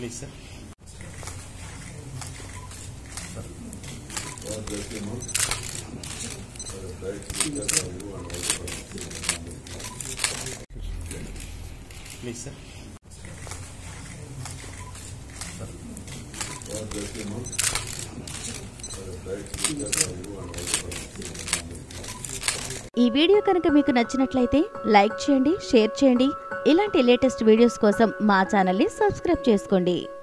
please sir please sir ఈ video కనుక మీకు నచ్చినట్లయితే లైక్ చేయండి షేర్ చేయండి ఇలాంటి లేటెస్ట్ వీడియోస్ కోసం మా ఛానల్ని సబ్స్క్రైబ్ చేసుకోండి